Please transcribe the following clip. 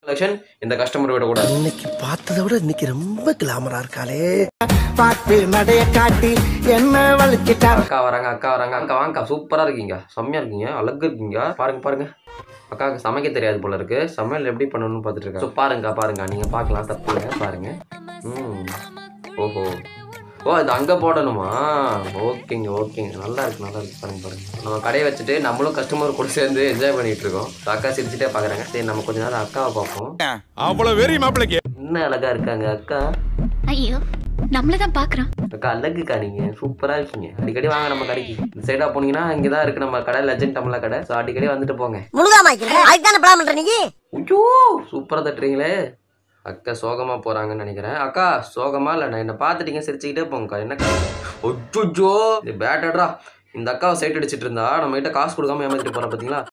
collection இந்த customer விட கூட இன்னைக்கு பார்த்ததை விட இன்னைக்கு ரொம்ப கிளாமரா இருக்காளே பார்த்து நடைய காட்டி என்ன வலிச்சிட்டா அக்கா வராங்க அக்கா வராங்க அக்கா வாங்கக்கா சூப்பரா இருக்கீங்க செம்மையா இருக்கீங்க அழகு இருக்கீங்க பாருங்க பாருங்க அக்காவுக்கு சமைக்க தெரியாது போல இருக்கு சமையல் எப்படி பண்ணணும்னு பார்த்துட்டு இருக்கேன் ஸோ பாருங்க பாருங்க நீங்க பார்க்கலாம் தப்பு இல்லை பாருங்க ம் ஓஹோ ஓ இது அங்கே போடணுமா ஓகேங்க ஓகேங்க நல்லா இருக்கு நல்லா இருக்கு பாருங்க பாருங்க நம்ம கடையை வச்சுட்டு நம்மளும் கஸ்டமர் கூட சேர்ந்து என்ஜாய் பண்ணிட்டு இருக்கோம் So, அக்கா சிரிச்சுட்டே பார்க்குறாங்க சரி நம்ம கொஞ்ச நேரம் அக்காவை பார்ப்போம் அவ்வளவு வெறி மாப்பிளைக்கு என்ன அழகா இருக்காங்க அக்கா ஐயோ நம்மள தான் பாக்குறான் அக்கா அழகுக்கா நீங்க சூப்பரா இருக்கீங்க அடிக்கடி வாங்க நம்ம கடைக்கு இந்த சைடா போனீங்கன்னா இங்கே தான் இருக்கு நம்ம கடை லெஜண்ட் தமிழா கடை ஸோ அடிக்கடி வந்துட்டு போங்க முழுகாம அதுக்கு தானே பிளான் பண்ற நீ ஐயோ சூப்பரா தட்டுறீங்களே அக்கா சோகமா போறாங்கன்னு நினைக்கிறேன் அக்கா சோகமா இல்ல நான் என்ன பார்த்துட்டீங்க சிரிச்சுக்கிட்டே போங்கக்கா என்னக்கா ஒஜ்ஜோ இது பேட்டடா இந்த அக்காவை சைட் அடிச்சிட்டு இருந்தா நம்ம கிட்ட காசு கொடுக்காம ஏமாத்திட்டு போறா பாத்தீங்களா